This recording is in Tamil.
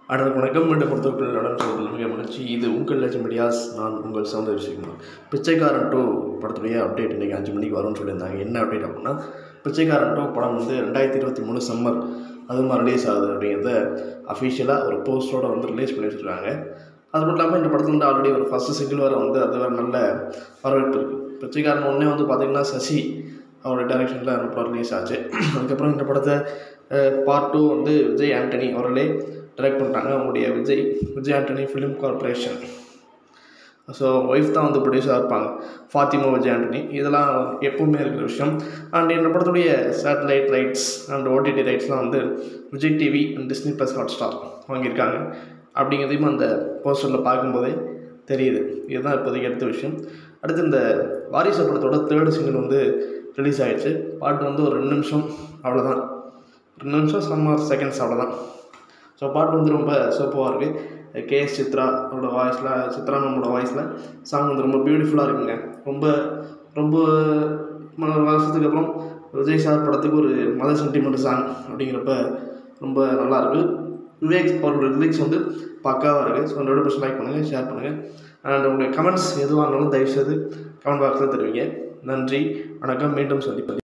அனைவருக்கும் வணக்கம் மீண்டும் பொறுத்தவர்கள் நடந்து மிக மகிழ்ச்சி இது உங்கள் லட்சம் மீடியாஸ் நான் உங்கள் சௌந்தர விஷயமா பிச்சைக்காரன் டூ படத்துடைய அப்டேட் இன்றைக்கி அஞ்சு மணிக்கு வரும்னு சொல்லியிருந்தாங்க என்ன அப்டேட் அப்படின்னா பிச்சைக்காரன் டூ படம் வந்து ரெண்டாயிரத்தி இருபத்தி மூணு சம்மர் அது மாதிரி ரிலீஸ் ஆகுது அப்படிங்கிறத அஃபிஷியலாக ஒரு போஸ்டரோட வந்து ரிலீஸ் பண்ணி வச்சுருக்காங்க அது மட்டும் இல்லாமல் இந்த படத்தில் வந்து ஆல்ரெடி ஒரு ஃபஸ்ட்டு சிங்கிள் வர வந்து அது வேறு நல்ல வரவேற்பு இருக்குது பிச்சைக்காரன் ஒன்றே வந்து பார்த்திங்கன்னா சசி அவரோட டைரக்ஷனில் அந்த படம் ரிலீஸ் ஆச்சு அதுக்கப்புறம் இந்த படத்தை பார்ட் டூ வந்து விஜய் ஆண்டனி அவர்களே டைரக்ட் பண்ணுறாங்க அவங்களுடைய Vijay Vijay Antony film corporation so wife தான் வந்து ப்ரொடியூஸராக இருப்பாங்க ஃபாத்திமா விஜய் ஆண்டனி இதெல்லாம் எப்பவுமே இருக்கிற விஷயம் அண்ட் இந்த படத்துடைய சேட்டலைட் ரைட்ஸ் அண்ட் ஓடிடி ரைட்ஸ்லாம் வந்து Vijay TV and Disney plus Hotstar வாங்கியிருக்காங்க அப்படிங்கிறதையும் அந்த போஸ்டரில் பார்க்கும்போதே தெரியுது இதுதான் இப்போதைக்கு அடுத்த விஷயம் அடுத்து இந்த வாரிசு படத்தோட தேர்டு சிங்கிள் வந்து ரிலீஸ் ஆகிடுச்சு பாட்டு வந்து ஒரு ரெண்டு நிமிஷம் அவ்வளோதான் ரெண்டு நிமிஷம் சம்மர் செகண்ட்ஸ் அவ்வளோதான் ஸோ பாட்டு வந்து ரொம்ப சூப்பராக இருக்குது கேஎஸ் சித்ரா அவரோட வாய்ஸில் சித்ரா நம்மளோட வாய்ஸில் சாங் வந்து ரொம்ப பியூட்டிஃபுல்லாக இருக்குங்க ரொம்ப ரொம்ப ம- வருஷத்துக்கு அப்புறம் விஜய் சார் படத்துக்கு ஒரு மத சென்டிமெண்ட் சாங் அப்படிங்கிறப்ப ரொம்ப நல்லாயிருக்கு விவேக் அவரோட லிரிக்ஸ் வந்து பக்காவாக இருக்குது ஸோ என்னோட பர்சன் லைக் பண்ணுங்கள் ஷேர் பண்ணுங்கள் அண்ட் உங்களுடைய கமெண்ட்ஸ் எதுவாக இருந்தாலும் தயவுசெய்து கமெண்ட் பாக்ஸில் தருவீங்க நன்றி வணக்கம் மீண்டும் சந்திப்பது